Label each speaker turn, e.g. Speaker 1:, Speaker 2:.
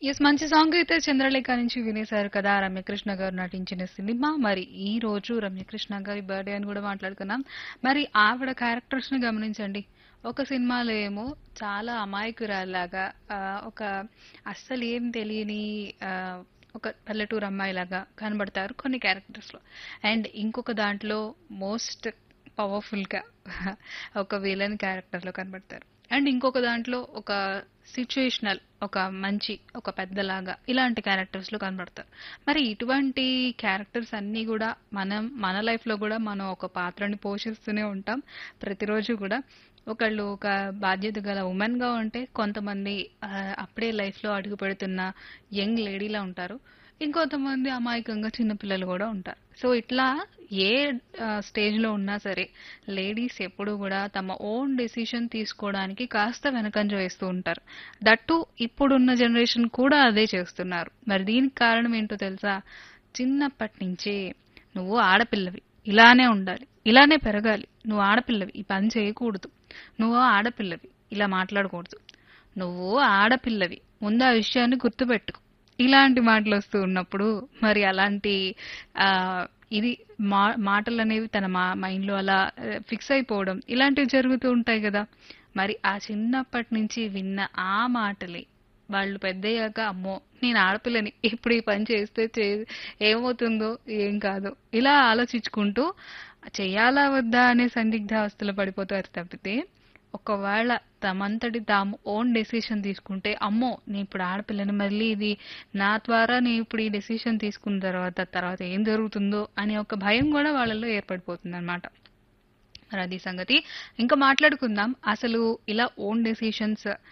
Speaker 1: yes మంచి song అయితే చంద్రలేఖ నుంచి వినేశారు కదా రమ్యకృష్ణ గారు నటించిన సినిమా మరి ఈ రోజు రమ్యకృష్ణ గారి బర్త్డే అని కూడా మాట్లాడుకున్నాం మరి ఆవిడ క్యారెక్టర్స్ ని గమనించండి ఒక సినిమాలో ఏమో చాలా అమాయకురాలాగా ఆ, ఒక అస్సలు ఏం తెలియని ఆ, ఒక పల్లెటూరు అమ్మాయిలాగా కనబడతారు కొన్ని క్యారెక్టర్స్ లో అండ్ ఇంకొక దాంట్లో మోస్ట్ పవర్ఫుల్ గా ఒక విలన్ క్యారెక్టర్ లో కనబడతారు అండ్ ఇంకొక దాంట్లో ఒక సిచ్యుయేషనల్ ఒక మంచి ఒక పెద్దలాగా ఇలాంటి క్యారెక్టర్స్ లో కనబడతారు మరి ఇటువంటి క్యారెక్టర్స్ అన్నీ కూడా మనం మన లైఫ్ లో కూడా మనం ఒక పాత్రని పోషిస్తూనే ఉంటాం ప్రతిరోజు కూడా ఒకళ్ళు ఒక బాధ్యత గల ఉమెన్ గా ఉంటే కొంతమంది ఆ, అప్పుడే లైఫ్ లో అడుగు పెడుతున్న యంగ్ లేడీలా ఉంటారు ఇంకొంతమంది అమాయకంగా చిన్నపిల్లలు కూడా ఉంటారు సో ఇట్లా ఏ స్టేజ్ లో ఉన్నా సరే లేడీస్ ఎప్పుడు కూడా తమ ఓన్ డెసిషన్ తీసుకోవడానికి కాస్త వెనకంజ వేస్తూ ఉంటారు దట్టు ఇప్పుడున్న జనరేషన్ కూడా అదే చేస్తున్నారు మరి దీనికి కారణం ఏంటో తెలుసా చిన్నప్పటి నుంచే నువ్వు ఆడపిల్లవి ఇలానే ఉండాలి ఇలానే పెరగాలి నువ్వు ఆడపిల్లవి ఈ పని చేయకూడదు నువ్వు ఆడపిల్లవి ఇలా మాట్లాడకూడదు నువ్వు ఆడపిల్లవి ముందు ఆ విషయాన్ని గుర్తుపెట్టుకో ఇలాంటి మాటలు వస్తూ ఉన్నప్పుడు మరి అలాంటి ఆ ఇది మా మాటలు అనేవి తన మా మైండ్ లో అలా ఫిక్స్ అయిపోవడం ఇలాంటివి జరుగుతూ ఉంటాయి కదా మరి ఆ చిన్నప్పటి నుంచి విన్న ఆ మాటలే వాళ్ళు పెద్దయ్యాక అమ్మో నేను ఆడపిల్లని ఇప్పుడు ఈ పని చేస్తే చే- ఏమవుతుందో ఏం కాదో ఇలా ఆలోచించుకుంటూ చెయ్యాలా వద్దా అనే సందిగ్ధావస్థలో పడిపోతారు తప్పితే ఒకవేళ తమంతటి తాము ఓన్ డెసిషన్ తీసుకుంటే అమ్మో నేను ఇప్పుడు ఆడపిల్లని మళ్ళీ ఇది నా ద్వారా నేను ఇప్పుడు ఈ డెసిషన్ తీసుకున్న తర్వాత తర్వాత ఏం జరుగుతుందో అనే ఒక భయం కూడా వాళ్ళలో ఏర్పడిపోతుంది అనమాట మరి అది సంగతి ఇంకా మాట్లాడుకుందాం అసలు ఇలా ఓన్ డెసిషన్స్